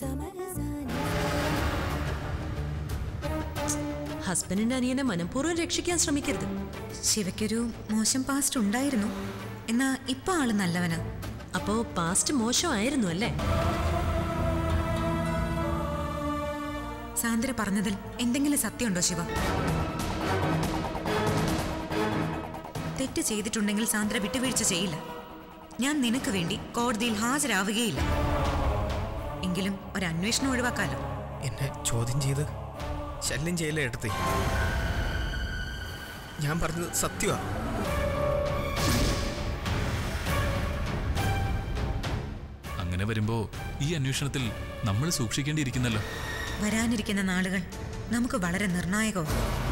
ഹസ്ബൻഡിന്റെ അനിയനെ മനഃപൂർവ്വം രക്ഷിക്കാൻ ശ്രമിക്കരുത് ശിവയ്ക്കൊരു മോശം പാസ്റ്റ് ഉണ്ടായിരുന്നു എന്നാ ഇപ്പൊ ആള് നല്ലവനാ അപ്പോ പാസ്റ്റ് മോശമായിരുന്നു അല്ലേ സാന്ദ്ര പറഞ്ഞതിൽ എന്തെങ്കിലും സത്യമുണ്ടോ ശിവ തെറ്റ് ചെയ്തിട്ടുണ്ടെങ്കിൽ സാന്ദ്ര വിട്ടുവീഴ്ച ചെയ്യില്ല ഞാൻ നിനക്ക് വേണ്ടി കോടതിയിൽ ഹാജരാവുകയില്ല എങ്കിലും ഒരു അന്വേഷണം ഒഴിവാക്കാലോ എന്നെ ചോദ്യം ചെയ്ത് ശല്യം ചെയ്യല്ലേ എടുത്തേ ഞാൻ പറഞ്ഞത് സത്യമാ അങ്ങനെ വരുമ്പോ ഈ അന്വേഷണത്തിൽ നമ്മൾ സൂക്ഷിക്കേണ്ടിയിരിക്കുന്നല്ലോ വരാനിരിക്കുന്ന നാളുകൾ നമുക്ക് വളരെ നിർണായകവും